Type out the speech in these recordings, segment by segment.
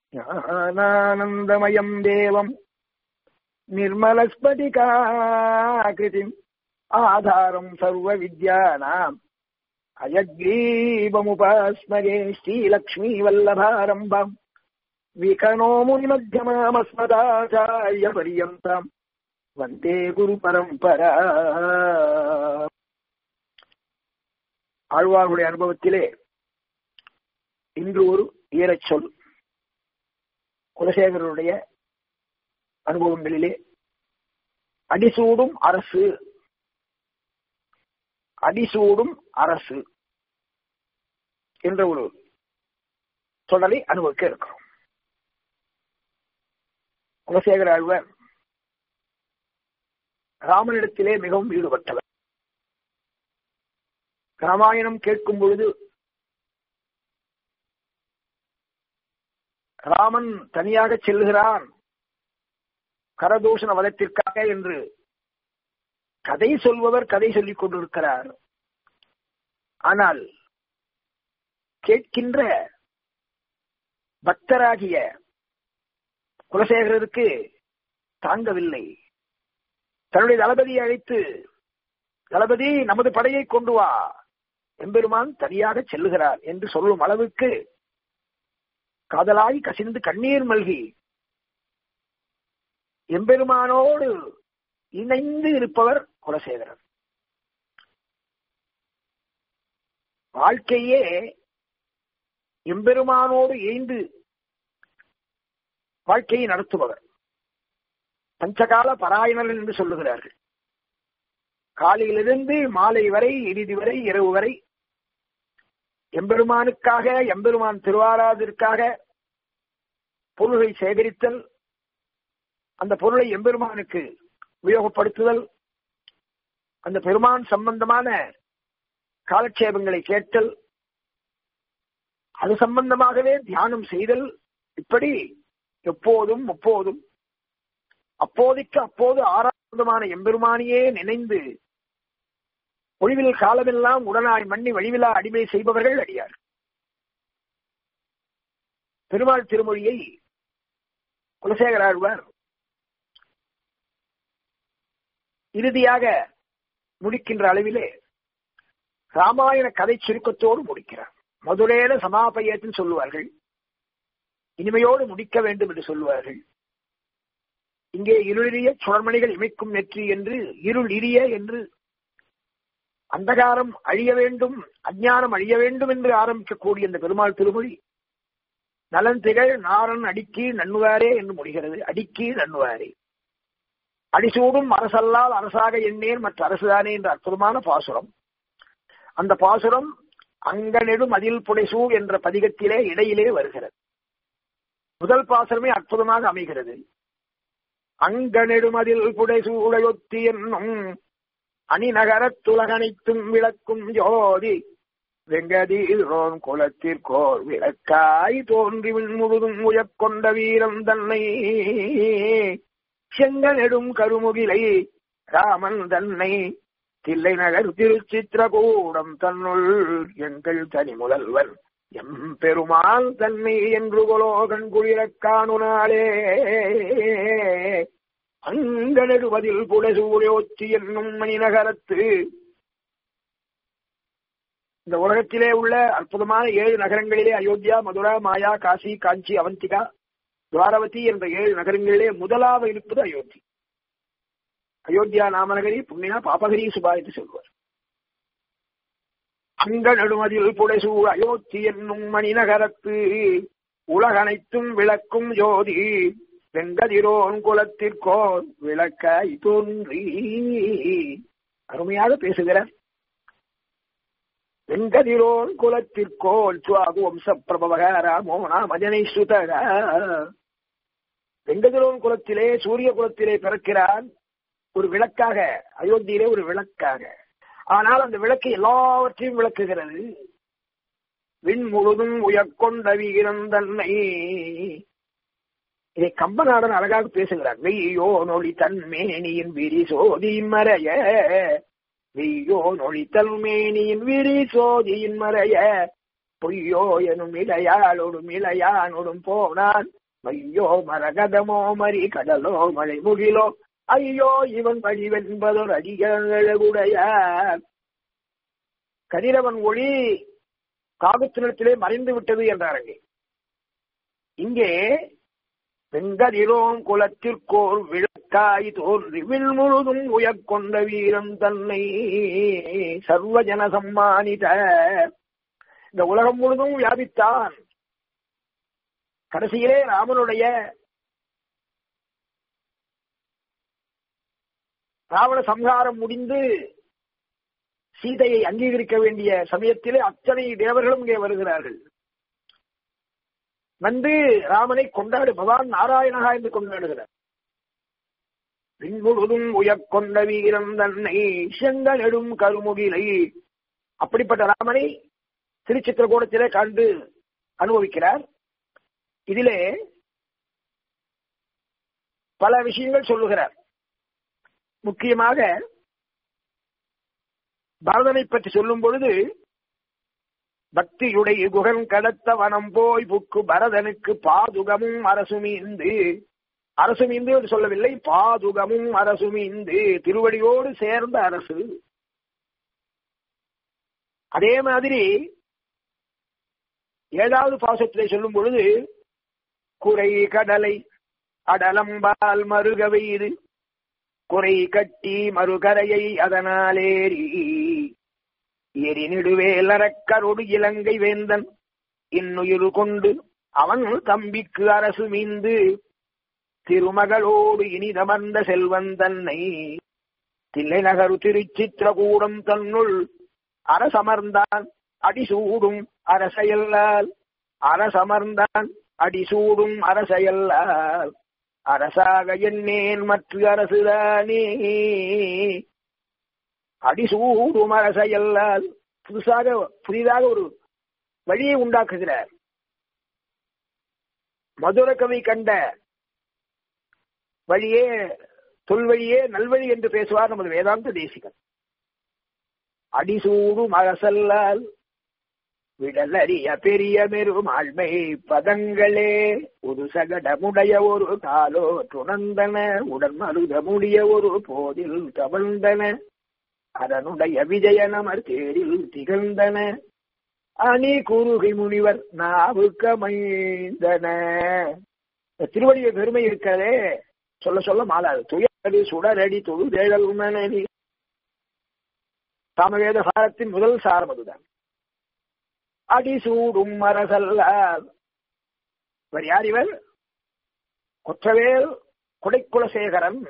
ஞானானந்தமயம் தேவம் निर्मलस्फटिकाकृतिम् आधारम् सर्वविद्यानाम् अयग्रीवमुपास्मगे श्रीलक्ष्मीवल्लभारम्भम् विकनो मुनिमध्यमामस्मदाचार्यपर्यन्तम् वन्दे குருபரம்பரா ஆழ்வார்களுடைய அனுபவத்திலே இன்று ஒரு ஈரச் சொல் குலசேகரனுடைய அனுபவங்களிலே அடிசூடும் அரசு அடிசூடும் அரசு என்ற ஒரு தொடரை அனுபவிக்க இருக்கிறோம் குலசேகர ஆழ்வார் ராமனிடத்திலே மிகவும் ஈடுபட்டவர் ராமாயணம் கேட்கும் பொழுது ராமன் தனியாக செல்கிறான் கரதூஷண வதத்திற்காக என்று கதை சொல்பவர் கதை சொல்லிக் கொண்டிருக்கிறார் ஆனால் கேட்கின்ற பக்தராகிய குலசேகரருக்கு தாங்கவில்லை தன்னுடைய தளபதியை அழைத்து தளபதி நமது படையை கொண்டு வா எம்பெருமான் தனியாக செல்லுகிறார் என்று சொல்லும் அளவுக்கு காதலாய் கசிந்து கண்ணீர் மல்கி எம்பெருமானோடு இணைந்து இருப்பவர் குலசேகரர் வாழ்க்கையே எம்பெருமானோடு இணைந்து வாழ்க்கையை நடத்துபவர் பஞ்சகால பராயணர் என்று சொல்லுகிறார்கள் காலையிலிருந்து மாலை வரை இறுதி வரை இரவு வரை எம்பெருமானுக்காக எம்பெருமான் திருவாராதிற்காக பொருள்களை சேகரித்தல் அந்த பொருளை எம்பெருமானுக்கு உபயோகப்படுத்துதல் அந்த பெருமான் சம்பந்தமான காலட்சேபங்களை கேட்டல் அது சம்பந்தமாகவே தியானம் செய்தல் இப்படி எப்போதும் எப்போதும் அப்போதைக்கு அப்போது ஆறாவதுமான எம்பெருமானியே நினைந்து ஒளிவில் காலமெல்லாம் உடனாய் மண்ணி வழிவிலா அடிமை செய்பவர்கள் அடியார் பெருமாள் திருமொழியை குலசேகராழ்வார் இறுதியாக முடிக்கின்ற அளவிலே ராமாயண கதை சுருக்கத்தோடு முடிக்கிறார் மதுரேன சமாபயத்தில் சொல்லுவார்கள் இனிமையோடு முடிக்க வேண்டும் என்று சொல்லுவார்கள் இங்கே இருளிரிய சுடர்மணிகள் இமைக்கும் நெற்றி என்று இருள் இரிய என்று அந்தகாரம் அழிய வேண்டும் அஞ்ஞானம் அழிய வேண்டும் என்று ஆரம்பிக்கக்கூடிய இந்த பெருமாள் திருமொழி நலன் திகழ் நாரன் அடிக்கி நன்னுவாரே என்று முடிகிறது அடிக்கி நன்னுவாரே அடிசூடும் அரசல்லால் அரசாக எண்ணேன் மற்ற அரசுதானே என்ற அற்புதமான பாசுரம் அந்த பாசுரம் அங்கனெடும் அதில் புடைசூ என்ற பதிகத்திலே இடையிலே வருகிறது முதல் பாசுரமே அற்புதமாக அமைகிறது அங்கனெடுமதில் புடைசூடையொத்தி என்னும் அணிநகரத்துலகனைத்தும் விளக்கும் ஜோதி வெங்கதீரோன் குலத்திற்கோர் விளக்காய் தோன்றி முழுதும் உயக்கொண்ட வீரம் தன்னை செங்கனெடும் கருமுகிலை ராமன் தன்னை தில்லை நகர் திருச்சித்திரகூடம் தன்னுள் எங்கள் தனி முதல்வர் எம் பெருமாள் தன்னை என்று கொலோ கண்குளிரக் காணுனாலே அங்கனெடுவதில் புலசூரியோச்சி என்னும் மணிநகரத்து இந்த உலகத்திலே உள்ள அற்புதமான ஏழு நகரங்களிலே அயோத்தியா மதுரா மாயா காசி காஞ்சி அவந்திகா துவாரவதி என்ற ஏழு நகரங்களிலே முதலாக இருப்பது அயோத்தி அயோத்தியா நாமநகரி புண்ணியா பாபகரி சுபா என்று சொல்வார் அங்க நடுமதில் புடைசூழ் அயோத்தி என்னும் மணிநகரத்து உலகனைத்தும் விளக்கும் ஜோதி வெங்கதிரோன் குலத்திற்கோர் விளக்காய் தோன்றி அருமையாக பேசுகிறார் வெங்கதிரோன் குலத்திற்கோல் சுவாகு வம்ச பிரபவக ராமோ நாமஜனை சுதக வெங்கதிரோன் குலத்திலே சூரிய குலத்திலே பிறக்கிறான் ஒரு விளக்காக அயோத்தியிலே ஒரு விளக்காக ஆனால் அந்த விளக்கு எல்லாவற்றையும் விளக்குகிறது விண் முழுதும் உயர்கொண்ட வீரம் தன்னை இதை கம்பநாடன் அழகாக பேசுகிறார் வெய்யோ நொழி தன்மேனியின் விரி சோதியின் மறைய வெய்யோ நொழி தன்மேனியின் விரி சோதியின் மறைய பொய்யோ எனும் இளையாளோடும் இளையானோடும் போனான் மையோ மரகதமோ மறி கடலோ மழை முகிலோ ஐயோ இவன் வழிவென்பதொரு அடிகளுடைய கதிரவன் ஒளி காகத்தினிடத்திலே மறைந்து விட்டது என்றார்கள் இங்கே வெங்கதிரோம் குலத்திற்கோர் விளக்காய் தோன்றி வில் முழுதும் உயர்கொண்ட வீரன் தன்னை சர்வஜன சம்மானித இந்த உலகம் முழுதும் வியாபித்தான் கடைசியிலே ராமனுடைய ராவண சம்ஹாரம் முடிந்து சீதையை அங்கீகரிக்க வேண்டிய சமயத்திலே அத்தனை தேவர்களும் இங்கே வருகிறார்கள் வந்து ராமனை கொண்டாடு பகவான் நாராயணகா என்று கொண்டாடுகிறார் பின்புழுதும் உயர்கொண்ட வீரன் தன்னை செங்க நெடும் கருமுகிலை அப்படிப்பட்ட ராமனை திருச்சித்திரகூடத்திலே கண்டு அனுபவிக்கிறார் இதிலே பல விஷயங்கள் சொல்லுகிறார் முக்கியமாக பரதனை பற்றி சொல்லும் பொழுது பக்தியுடைய குகன் கடத்த வனம் போய் புக்கு பரதனுக்கு பாதுகமும் அரசுமீந்து அரசுமீந்து என்று சொல்லவில்லை பாதுகமும் அரசுமீந்து திருவடியோடு சேர்ந்த அரசு அதே மாதிரி ஏழாவது பாசத்திலே சொல்லும் பொழுது குறை கடலை அடலம்பால் மருக வெய்து குறை கட்டி மறுகரையை அதனாலேறி எரி நெடுவேல் அரக்கரோடு இலங்கை வேந்தன் இன்னுயிரு கொண்டு அவன் தம்பிக்கு அரசு மீந்து திருமகளோடு இனிதமர்ந்த செல்வன் தன்னை தில்லை நகரு திருச்சித்திரகூடம் தன்னுள் அரசமர்ந்தான் அடிசூடும் அரசையல்லால் அரசமர்ந்தான் அடிசூடும் அரசையல்லால் அரசாக எண்ணேன் மற்ற அரசுதானே அடிசூடும் அரசையல்லால் புதுசாக புதிதாக ஒரு வழியை உண்டாக்குகிறார் மதுர கவி கண்ட வழியே தொல்வழியே நல்வழி என்று பேசுவார் நமது வேதாந்த தேசிகன் அடிசூடும் அரசல்லால் விடலறிய பெரிய மெருமாழ்மை பதங்களே ஒரு சகடமுடைய ஒரு காலோ துணந்தன உடன் அழுத முடிய ஒரு போதில் தவழ்ந்தன அதனுடைய விஜயனமர் தேரில் திகழ்ந்தன அணி குறுகை முனிவர் நாவுக்கமைந்தன திருவடிய பெருமை இருக்கிறதே சொல்ல சொல்ல மாலாது துயரடி சுடரடி தொழுதேழல் உணனி சாமவேத சாரத்தின் முதல் சாரம் அதுதான் அடிசூடும் அரசல்லார் இவர் யார் இவர் கொற்றவேல் கொடைக்குலசேகரன்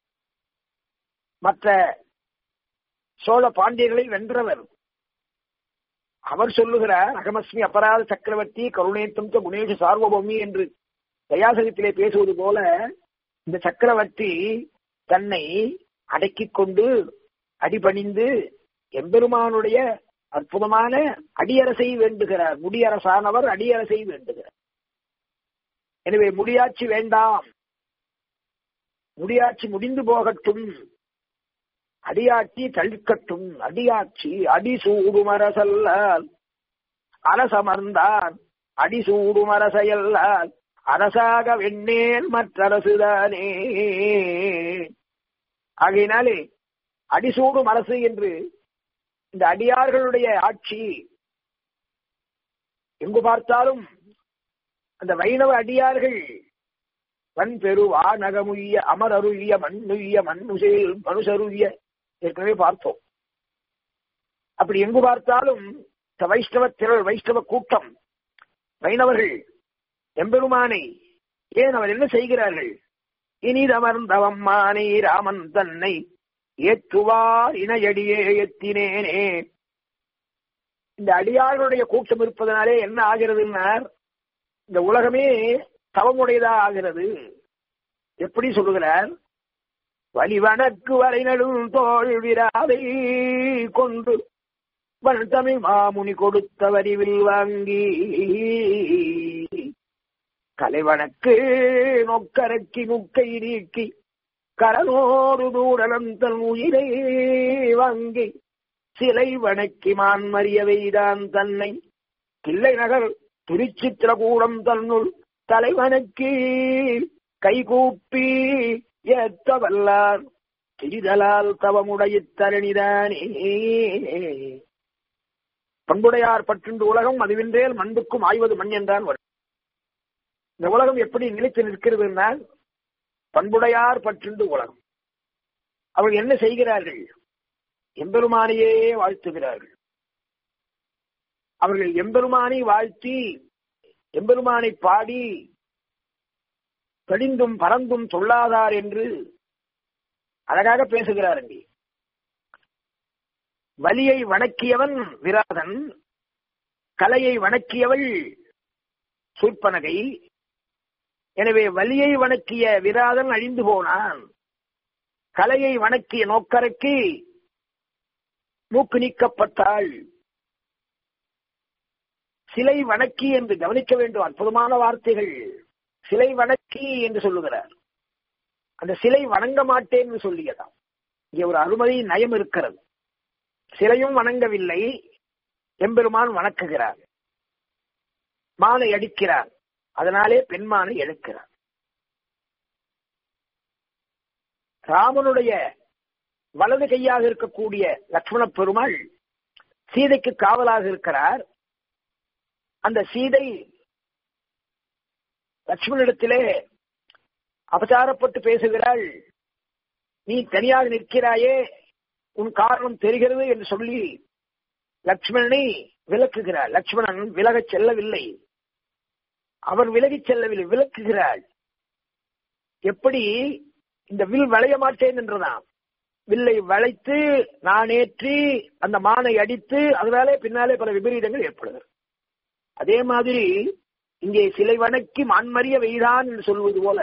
மற்ற சோழ பாண்டியர்களை வென்றவர் அவர் சொல்லுகிறார் அகமஸ்மி அபராத சக்கரவர்த்தி கருணேத்தம் குணேஷ சார்வபௌமி என்று தயாசகத்திலே பேசுவது போல இந்த சக்கரவர்த்தி தன்னை அடக்கிக் கொண்டு அடிபணிந்து எம்பெருமானுடைய அற்புதமான அடியரசை வேண்டுகிறார் முடியரசானவர் அடியரசை வேண்டுகிறார் எனவே முடியாட்சி வேண்டாம் முடியாட்சி முடிந்து போகட்டும் அடியாட்சி தளிக்கட்டும் அடியாட்சி அடிசூடும் அரசல்லால் அரசமர்ந்தான் அடிசூடும் அரசையல்லால் அரசாக வெண்ணேன் மற்றரசுதானே ஆகையினாலே அடிசூடும் அரசு என்று இந்த அடியார்களுடைய ஆட்சி எங்கு பார்த்தாலும் அந்த வைணவ அடியார்கள் வன் பெருவா நகமுய்ய அமரருய்ய மண்ணுய்ய மண்ணுசேல் மனுஷருய்ய ஏற்கனவே பார்த்தோம் அப்படி எங்கு பார்த்தாலும் இந்த வைஷ்ணவ திரள் வைஷ்ணவ கூட்டம் வைணவர்கள் எம்பெருமானை ஏன் அவர் என்ன செய்கிறார்கள் இனிதமர்ந்தவம்மானே ராமன் தன்னை ஏற்றுவார் இணையடியே எத்தினேனே இந்த அடியார்களுடைய கூட்டம் இருப்பதனாலே என்ன ஆகிறதுன்னார் இந்த உலகமே தவமுடையதா ஆகிறது எப்படி சொல்லுகிறார் வலிவனக்கு வரை நடும் தோல் விராதை கொண்டு வன் தமிழ் மாமுனி கொடுத்த வரிவில் வாங்கி கலைவனக்கு நொக்கரக்கி முக்கை நீக்கி கரனோடு தூடலம் தன் உயிரை வாங்கி சிலை வணக்கி மான் மறிய வைதான் தன்னை கிள்ளை நகர் திருச்சித்திரகூடம் தன்னுள் தலைவனுக்கு கைகூப்பி ஏத்த வல்லார் திரிதலால் தவமுடைய தரணிதானே பண்புடையார் பற்றின்று உலகம் அதுவின்றேல் மண்புக்கும் ஆய்வது மண் என்றான் வரும் இந்த உலகம் எப்படி நிலைத்து நிற்கிறது என்றால் பண்புடையார் பற்றின்று உலகம் அவர்கள் என்ன செய்கிறார்கள் எம்பெருமானையே வாழ்த்துகிறார்கள் அவர்கள் எம்பெருமானை வாழ்த்தி எம்பெருமானை பாடி கடிந்தும் பறந்தும் சொல்லாதார் என்று அழகாக பேசுகிறாருங்க வலியை வணக்கியவன் விராதன் கலையை வணக்கியவள் சூர்பனகை எனவே வலியை வணக்கிய விராதன் அழிந்து போனான் கலையை வணக்கிய நோக்கரைக்கு மூக்கு நீக்கப்பட்டாள் சிலை வணக்கி என்று கவனிக்க வேண்டும் அற்புதமான வார்த்தைகள் சிலை வணக்கி என்று சொல்லுகிறார் அந்த சிலை வணங்க மாட்டேன் என்று சொல்லியதாம் இங்கே ஒரு அருமதி நயம் இருக்கிறது சிலையும் வணங்கவில்லை எம்பெருமான் வணக்குகிறார் மானை அடிக்கிறார் அதனாலே பெண்மானை எடுக்கிறார் ராமனுடைய வலது கையாக இருக்கக்கூடிய லட்சுமண பெருமாள் சீதைக்கு காவலாக இருக்கிறார் அந்த சீதை லட்சுமணிடத்திலே அபசாரப்பட்டு பேசுகிறாள் நீ தனியாக நிற்கிறாயே உன் காரணம் தெரிகிறது என்று சொல்லி லட்சுமணனை விளக்குகிறார் லட்சுமணன் விலகச் செல்லவில்லை அவர் விலகிச் செல்லவில்லை விளக்குகிறாள் எப்படி இந்த வில் வளைய மாட்டேன் என்றுதான் வில்லை வளைத்து நான் ஏற்றி அந்த மானை அடித்து அதனாலே பின்னாலே பல விபரீதங்கள் ஏற்படுகிறது அதே மாதிரி இங்கே சிலை வணக்கி மான்மறிய வெய்தான் என்று சொல்வது போல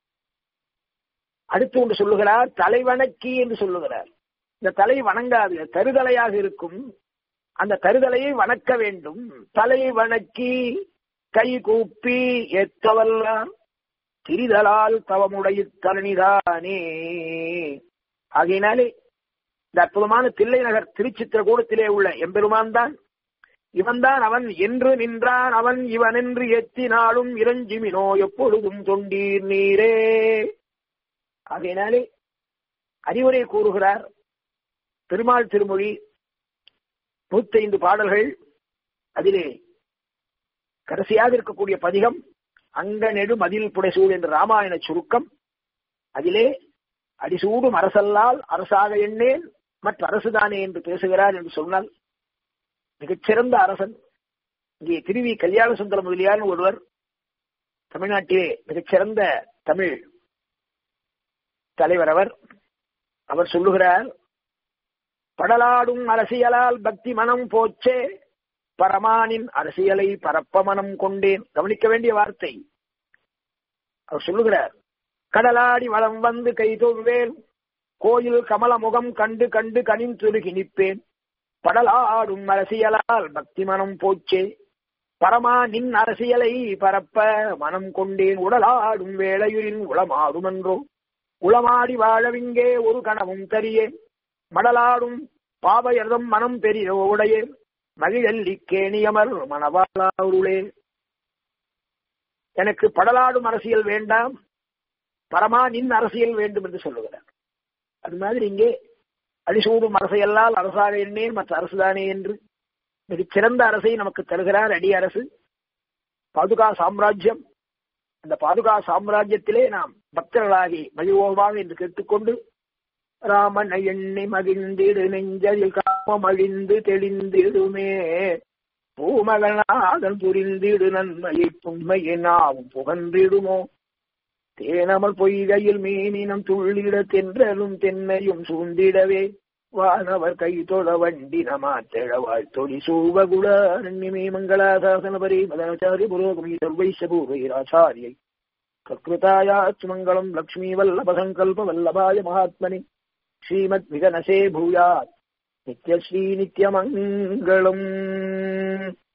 அடுத்து ஒன்று சொல்லுகிறார் தலை வணக்கி என்று சொல்லுகிறார் இந்த தலை வணங்காது தருதலையாக இருக்கும் அந்த தருதலையை வணக்க வேண்டும் தலையை வணக்கி கை கூப்பி ஏற்றவல்லாம் திரிதலால் தவமுடைய தரணிதானே ஆகையினாலே இந்த அற்புதமான தில்லை நகர் திருச்சித்திரகூடத்திலே உள்ள எம்பெருமான் தான் இவன்தான் அவன் என்று நின்றான் அவன் இவன் என்று எத்தினாலும் இறஞ்சிமினோ எப்பொழுதும் தொண்டீர் நீரே ஆகையினாலே அறிவுரை கூறுகிறார் பெருமாள் திருமொழி நூத்தைந்து பாடல்கள் அதிலே கடைசியாக இருக்கக்கூடிய பதிகம் அங்க நெடு மதில் புடைசூடு என்ற ராமாயண சுருக்கம் அதிலே அடிசூடும் அரசல்லால் அரசாக எண்ணேன் மற்ற அரசுதானே என்று பேசுகிறார் என்று சொன்னால் மிகச்சிறந்த அரசன் இங்கே திருவி கல்யாண சுந்தர முதலியார் ஒருவர் தமிழ்நாட்டிலே மிகச்சிறந்த தமிழ் தலைவர் அவர் அவர் சொல்லுகிறார் படலாடும் அரசியலால் பக்தி மனம் போச்சே பரமானின் அரசியலை பரப்ப மனம் கொண்டேன் கவனிக்க வேண்டிய வார்த்தை அவர் சொல்லுகிறார் கடலாடி வளம் வந்து கை தொழுவேன் கோயில் கமல முகம் கண்டு கண்டு கனிந்துருகி நிற்பேன் படலாடும் அரசியலால் பக்தி மனம் போச்சே பரமா நின் அரசியலை பரப்ப மனம் கொண்டேன் உடலாடும் வேளையுரின் உளமாடுமென்றோ உளமாடி வாழவிங்கே ஒரு கனவும் தரியேன் மடலாடும் பாவையர்தம் மனம் பெரிய உடைய மகிழல்லி கேணியமர் மணவாளாருளே எனக்கு படலாடும் அரசியல் வேண்டாம் பரமா நின் அரசியல் வேண்டும் என்று சொல்லுகிறார் அது மாதிரி இங்கே அடிசூடும் அரசையல்லால் அரசாக எண்ணேன் மற்ற அரசுதானே என்று மிகச் சிறந்த அரசை நமக்கு தருகிறார் அடி அரசு பாதுகா சாம்ராஜ்யம் அந்த பாதுகா சாம்ராஜ்யத்திலே நாம் பக்தர்களாகி மகிழ்வோமாக என்று கேட்டுக்கொண்டு ராமன் எண்ணி மகிழ்ந்திடு நெஞ்சதில் காமம் அழிந்து தெளிந்திடுமே பூமகநாதன் புரிந்திடு நன்மையை புண்மையை நாவும் புகன்றிடுமோ தேனமல் பொய்கையில் மீனினம் துள்ளிட தென்றலும் தென்னையும் சூழ்ந்திடவே வானவர் கை தொழ வண்டி நமாத்தெழ வாழ்த்தொழி சூவகுடாரண்யமே மங்களாசாசன பரி மதாச்சாரிய புரோகமி சர்வைசபூரைராச்சாரியை கத்கிருதாயாச்சு மங்களம் லக்ஷ்மீ வல்லப சங்கல்ப வல்லபாய மகாத்மனி ஸ்ரீமத் விகனசே பூயாத் நித்யஸ்ரீ நித்யமங்கலம்